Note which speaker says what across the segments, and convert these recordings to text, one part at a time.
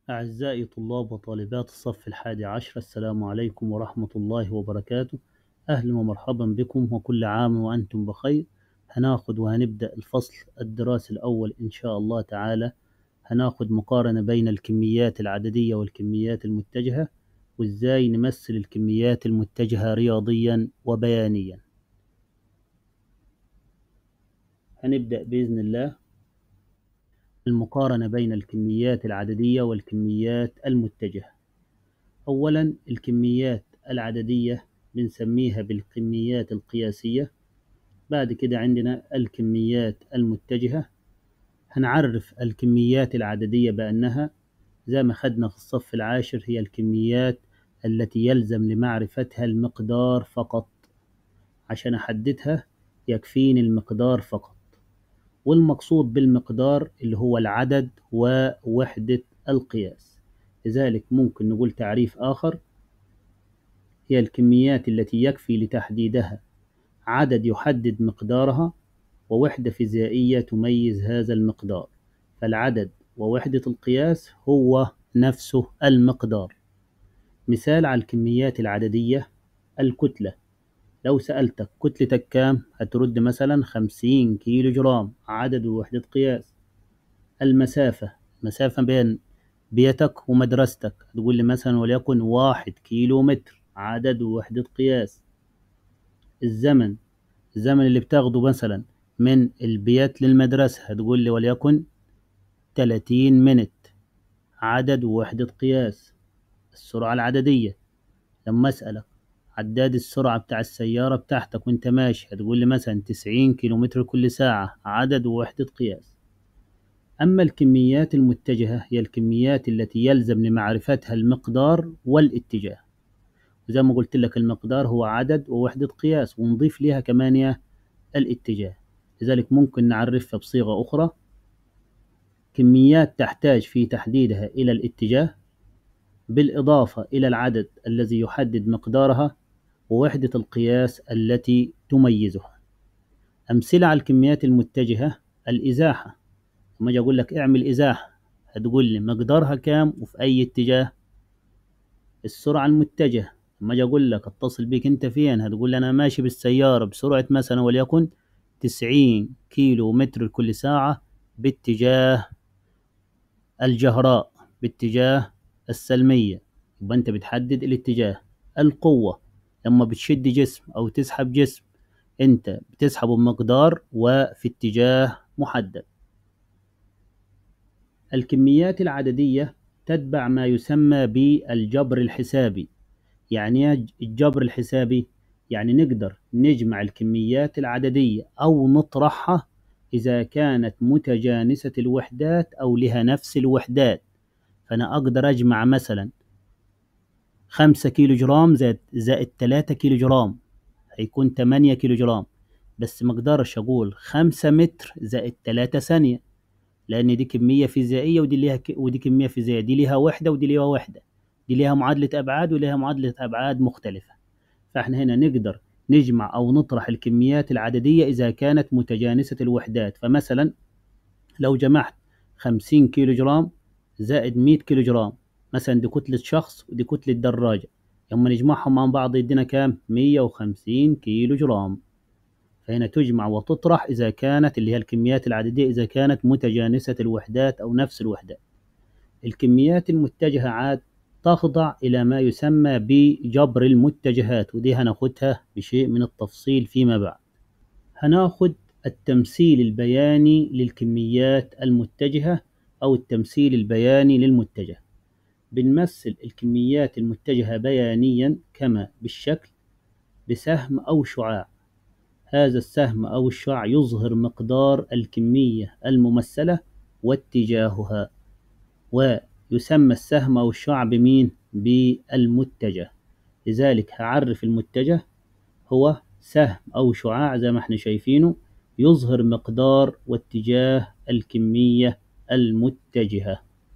Speaker 1: أعزائي طلاب وطالبات الصف الحادي عشر السلام عليكم ورحمة الله وبركاته أهلا ومرحبا بكم وكل عام وأنتم بخير هناخد وهنبدأ الفصل الدراسي الأول إن شاء الله تعالى هناخد مقارنة بين الكميات العددية والكميات المتجهة وإزاي نمثل الكميات المتجهة رياضيا وبيانيا هنبدأ بإذن الله المقارنة بين الكميات العددية والكميات المتجهة أولا الكميات العددية بنسميها بالكميات القياسية بعد كده عندنا الكميات المتجهة هنعرف الكميات العددية بأنها زي ما خدنا في الصف العاشر هي الكميات التي يلزم لمعرفتها المقدار فقط عشان أحددها يكفيني المقدار فقط والمقصود بالمقدار اللي هو العدد ووحدة القياس لذلك ممكن نقول تعريف آخر هي الكميات التي يكفي لتحديدها عدد يحدد مقدارها ووحدة فيزيائية تميز هذا المقدار فالعدد ووحدة القياس هو نفسه المقدار مثال على الكميات العددية الكتلة لو سألتك كتلتك كام هترد مثلا خمسين كيلو جرام عدد ووحدة قياس المسافة مسافة بين بيتك ومدرستك هتقول لي مثلا وليكن واحد كيلو متر عدد ووحدة قياس الزمن الزمن اللي بتاخده مثلا من البيت للمدرسة هتقول لي وليكن تلاتين منت عدد ووحدة قياس السرعة العددية لما أسألك عداد السرعة بتاع السيارة بتاعتك وانت ماشي هتقول لي مثلا تسعين كيلومتر كل ساعة عدد ووحدة قياس أما الكميات المتجهة هي الكميات التي يلزم لمعرفتها المقدار والاتجاه وزي ما قلت لك المقدار هو عدد ووحدة قياس ونضيف ليها كمان يا الاتجاه لذلك ممكن نعرفها بصيغة أخرى كميات تحتاج في تحديدها إلى الاتجاه بالإضافة إلى العدد الذي يحدد مقدارها ووحدة القياس التي تميزها أمثلة على الكميات المتجهة الإزاحة لما أجي أقول لك اعمل إزاحة هتقول لي مقدارها كام وفي أي اتجاه السرعة المتجهة لما أجي أقول لك اتصل بيك أنت فين هتقول لي أنا ماشي بالسيارة بسرعة مثلا وليكن تسعين كيلو متر كل ساعة باتجاه الجهراء باتجاه السلمية يبقى أنت بتحدد الاتجاه القوة لما بتشد جسم أو تسحب جسم أنت بتسحبه بمقدار وفي اتجاه محدد الكميات العددية تتبع ما يسمى بالجبر الحسابي يعني الجبر الحسابي يعني نقدر نجمع الكميات العددية أو نطرحها إذا كانت متجانسة الوحدات أو لها نفس الوحدات فأنا أقدر أجمع مثلا خمسة كيلو جرام زائد زائد تلاتة كيلو جرام هيكون تمانية كيلو جرام بس مقدرش أقول خمسة متر زائد تلاتة ثانية لأن دي كمية فيزيائية ودي ليها ك... ودي كمية فيزيائية دي ليها وحدة ودي ليها وحدة دي ليها معادلة أبعاد وليها معادلة أبعاد مختلفة فإحنا هنا نقدر نجمع أو نطرح الكميات العددية إذا كانت متجانسة الوحدات فمثلا لو جمعت خمسين كيلو جرام زائد مية كيلو جرام مثلا دي كتلة شخص ودي كتلة دراجة لما نجمعهم مع بعض يدينا كام؟ مية وخمسين كيلو جرام فهنا تجمع وتطرح إذا كانت اللي هي الكميات العددية إذا كانت متجانسة الوحدات أو نفس الوحدات الكميات المتجهة عاد تخضع إلى ما يسمى بجبر المتجهات ودي هناخدها بشيء من التفصيل فيما بعد هناخد التمثيل البياني للكميات المتجهة أو التمثيل البياني للمتجه بنمثل الكميات المتجهة بيانيا كما بالشكل بسهم أو شعاع هذا السهم أو الشعاع يظهر مقدار الكمية الممثلة واتجاهها ويسمى السهم أو الشعاع بمين؟ بالمتجه لذلك هعرف المتجه هو سهم أو شعاع زي ما احنا شايفينه يظهر مقدار واتجاه الكمية المتجهة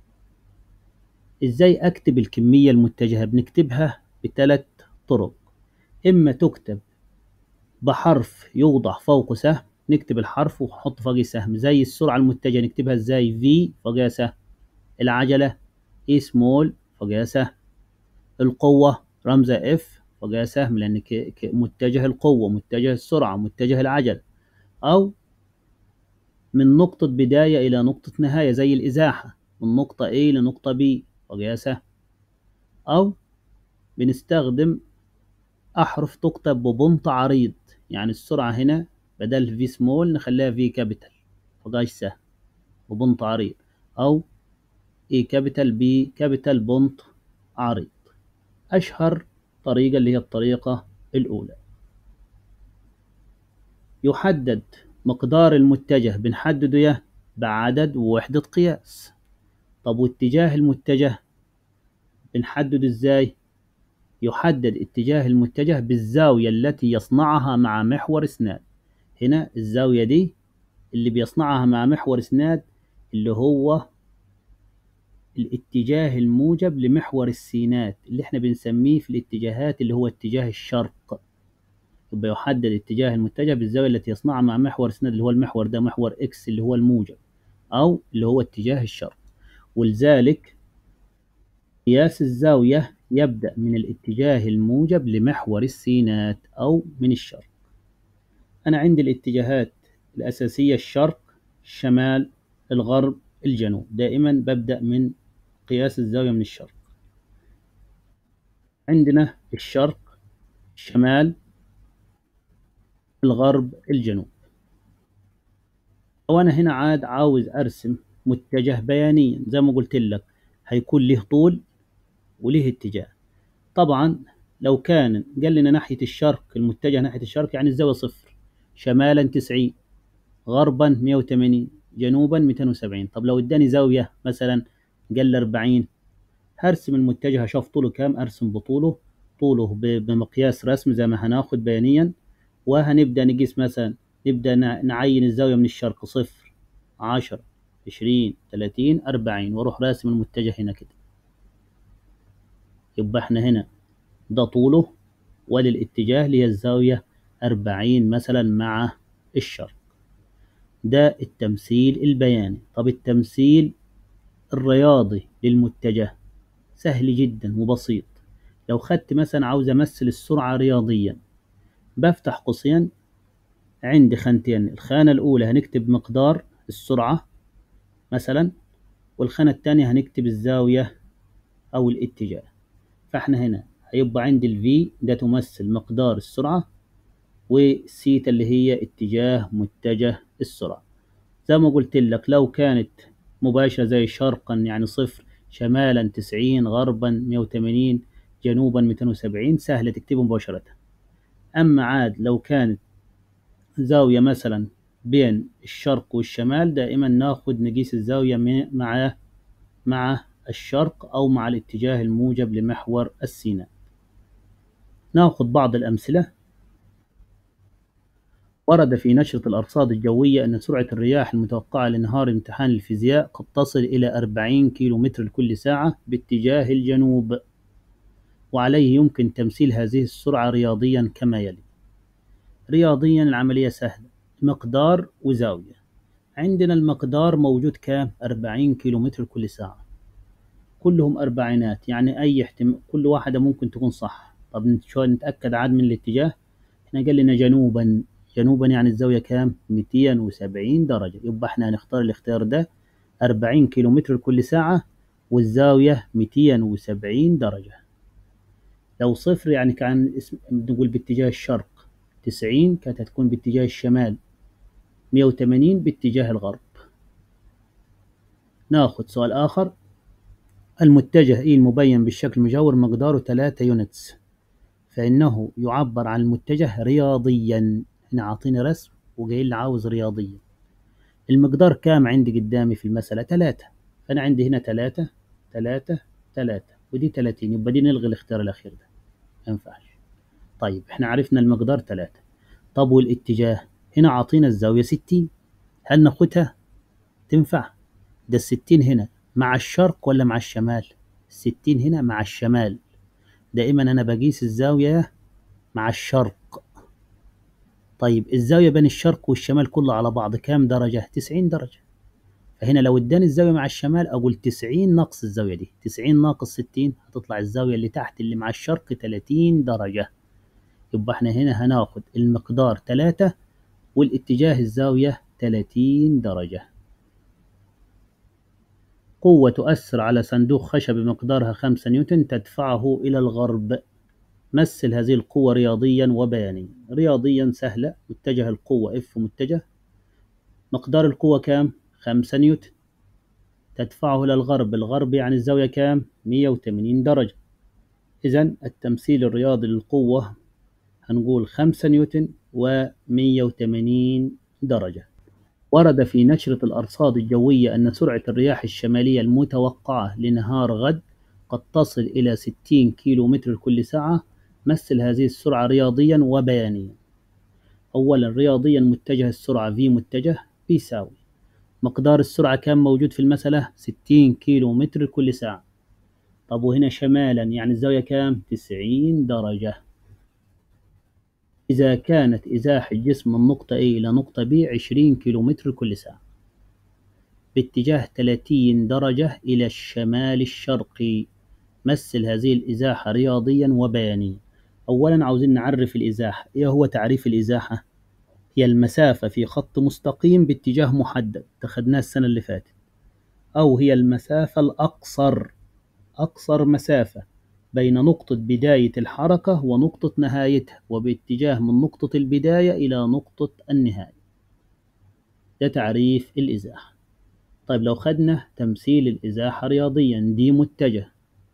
Speaker 1: ازاي اكتب الكمية المتجهة بنكتبها بثلاث طرق اما تكتب بحرف يوضع فوقه سهم نكتب الحرف ونحط فوقيه سهم زي السرعة المتجهة نكتبها ازاي في فوقها سهم العجلة E small فوقها سهم القوة رمزها F فوقها سهم لأن ك- ك- متجه القوة متجه السرعة متجه العجل أو من نقطة بداية إلى نقطة نهاية زي الإزاحة من نقطة A لنقطة B فوقها سهم أو بنستخدم أحرف تكتب ببنط عريض يعني السرعة هنا بدل في سمول نخليها في كابيتال فوقهاش سهم ببنط عريض أو اي كابيتال بي كابيتال بونت عريض أشهر طريقة اللي هي الطريقة الأولى يحدد مقدار المتجه بنحدده يا بعدد ووحدة قياس طب واتجاه المتجه بنحدده ازاي يحدد اتجاه المتجه بالزاوية التي يصنعها مع محور اسناد هنا الزاوية دي اللي بيصنعها مع محور اسناد اللي هو الاتجاه الموجب لمحور السينات اللي احنا بنسميه في الاتجاهات اللي هو اتجاه الشرق يبقى يحدد اتجاه المتجه بالزاوية التي يصنعها مع محور اسناد اللي هو المحور ده محور اكس اللي هو الموجب او اللي هو اتجاه الشرق ولذلك قياس الزاوية يبدأ من الاتجاه الموجب لمحور السينات أو من الشرق أنا عندي الاتجاهات الأساسية الشرق الشمال الغرب الجنوب دائما ببدأ من قياس الزاوية من الشرق عندنا الشرق الشمال الغرب الجنوب وأنا هنا عاد عاوز أرسم متجه بيانيا زي ما قلت لك هيكون له طول وله اتجاه طبعا لو كان قال لنا ناحية الشرق المتجه ناحية الشرق يعني الزاوية صفر شمالا تسعين غربا مية وتمانين جنوبا ميتين وسبعين طب لو اداني زاوية مثلا قال لي أربعين هرسم المتجه أشوف طوله كام أرسم بطوله طوله ب- بمقياس رسم زي ما هناخد بيانيا وهنبدأ نقيس مثلا نبدأ نع- نعين الزاوية من الشرق صفر عشرة عشرين تلاتين أربعين وأروح راسم المتجه هنا كده يبقى احنا هنا ده طوله وللاتجاه اللي هي الزاوية أربعين مثلا مع الشرق ده التمثيل البياني طب التمثيل الرياضي للمتجه سهل جدا وبسيط لو خدت مثلا عاوز أمثل السرعة رياضيا بفتح قوسين عندي خانتين الخانة الأولى هنكتب مقدار السرعة مثلا والخانة التانية هنكتب الزاوية أو الاتجاه فاحنا هنا هيبقى عندي ال V ده تمثل مقدار السرعة والسيتا اللي هي اتجاه متجه السرعة زي ما قلت لك لو كانت مباشرة زي شرقا يعني صفر شمالا تسعين غربا مية وتمانين جنوبا ميتين وسبعين سهلة تكتبه مباشرة أما عاد لو كانت زاوية مثلا بين الشرق والشمال دائما ناخد نقيس الزاوية م- مع مع الشرق أو مع الاتجاه الموجب لمحور السيناء ناخد بعض الأمثلة ورد في نشرة الأرصاد الجوية أن سرعة الرياح المتوقعة لنهار امتحان الفيزياء قد تصل إلى 40 كيلو متر لكل ساعة باتجاه الجنوب وعليه يمكن تمثيل هذه السرعة رياضيا كما يلي رياضيا العملية سهلة مقدار وزاوية عندنا المقدار موجود كام 40 كيلو متر كل ساعة كلهم أربعينات يعني أي احتمال كل واحدة ممكن تكون صح طب شو نتأكد عاد من الاتجاه احنا قال لنا جنوبا جنوبا يعني الزاوية كام 270 درجة يبقى احنا هنختار الاختيار ده 40 كيلو متر كل ساعة والزاوية 270 درجة لو صفر يعني كان اسم نقول باتجاه الشرق 90 كانت هتكون باتجاه الشمال 180 باتجاه الغرب ناخد سؤال آخر المتجه E المبين بالشكل المجاور مقداره 3 يونتس فإنه يعبر عن المتجه رياضيا هنا عاطيني رسم وقايل لي عاوز رياضيا المقدار كام عندي قدامي في المسألة 3 فأنا عندي هنا 3 3 3 ودي 30 يبقى دي نلغي الاختيار الأخير ده ما ينفعش طيب احنا عرفنا المقدار 3 طب والاتجاه هنا عاطينا الزاوية 60 هل ناخدها تنفع ده الستين هنا مع الشرق ولا مع الشمال الستين هنا مع الشمال دائما أنا بقيس الزاوية مع الشرق طيب الزاوية بين الشرق والشمال كله على بعض كام درجة؟ تسعين درجة فهنا لو اداني الزاوية مع الشمال أقول تسعين ناقص الزاوية دي تسعين ناقص ستين هتطلع الزاوية اللي تحت اللي مع الشرق تلاتين درجة يبقى احنا هنا هناخد المقدار تلاتة والاتجاه الزاوية تلاتين درجة قوة تؤثر على صندوق خشب مقدارها خمسة نيوتن تدفعه إلى الغرب مثل هذه القوة رياضيا وبيانيا رياضيا سهلة متجه القوة F متجه مقدار القوة كام؟ خمسة نيوتن تدفعه إلى الغرب الغرب يعني الزاوية كام؟ مية وتمانين درجة إذا التمثيل الرياضي للقوة هنقول خمسة نيوتن ومية وتمانين درجة ورد في نشرة الأرصاد الجوية أن سرعة الرياح الشمالية المتوقعة لنهار غد قد تصل إلى 60 كيلو متر كل ساعة مثل هذه السرعة رياضيا وبيانيا أولا رياضيا متجه السرعة V متجه بيساوي مقدار السرعة كان موجود في المسألة 60 كيلو متر كل ساعة طب وهنا شمالا يعني الزاوية كام 90 درجة إذا كانت إزاحة جسم من نقطة A إلى نقطة B 20 كيلو متر كل ساعة باتجاه 30 درجة إلى الشمال الشرقي مثل هذه الإزاحة رياضيا وبيانيا أولا عاوزين نعرف الإزاحة إيه هو تعريف الإزاحة هي المسافة في خط مستقيم باتجاه محدد تخدناه السنة اللي فاتت أو هي المسافة الأقصر أقصر مسافة بين نقطة بداية الحركة ونقطة نهايتها وباتجاه من نقطة البداية إلى نقطة النهاية ده تعريف الإزاحة طيب لو خدنا تمثيل الإزاحة رياضيا دي متجه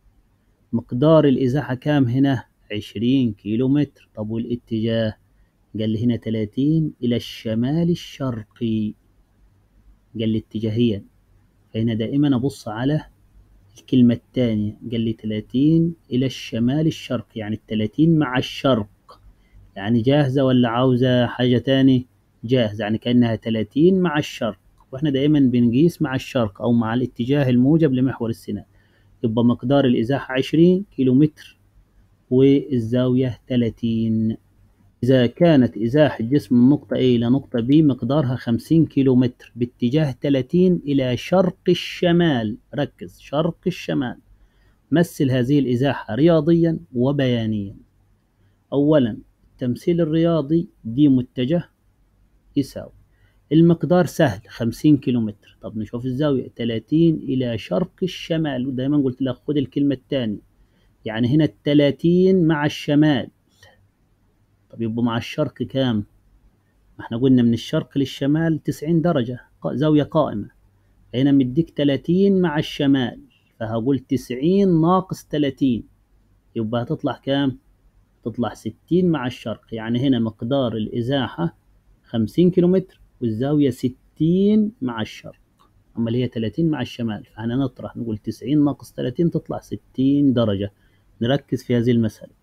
Speaker 1: مقدار الإزاحة كام هنا؟ عشرين كيلو متر طب والاتجاه؟ قال لي هنا تلاتين إلى الشمال الشرقي قال لي اتجاهيا فهنا دائما أبص على الكلمة التانية قال لي تلاتين إلى الشمال الشرقي يعني التلاتين مع الشرق يعني جاهزة ولا عاوزة حاجة تاني؟ جاهزة يعني كأنها تلاتين مع الشرق واحنا دائما بنقيس مع الشرق أو مع الاتجاه الموجب لمحور السيناء يبقى مقدار الإزاحة عشرين كيلو متر والزاوية تلاتين إذا كانت إزاحة جسم من نقطة A إلى نقطة B مقدارها خمسين كيلو متر باتجاه تلاتين إلى شرق الشمال ركز شرق الشمال مثل هذه الإزاحة رياضيا وبيانيا أولا التمثيل الرياضي دي متجه يساوي المقدار سهل خمسين كيلو متر طب نشوف الزاوية تلاتين إلى شرق الشمال ودايما قلت لك خد الكلمة التانية يعني هنا التلاتين مع الشمال طب يبقى مع الشرق كام؟ ما احنا قلنا من الشرق للشمال تسعين درجة زاوية قائمة هنا مديك تلاتين مع الشمال فهقول تسعين ناقص تلاتين يبقى هتطلع كام؟ تطلع ستين مع الشرق يعني هنا مقدار الإزاحة خمسين كيلو متر والزاوية ستين مع الشرق أما اللي هي تلاتين مع الشمال فهنا نطرح نقول تسعين ناقص تلاتين تطلع ستين درجة نركز في هذه المسألة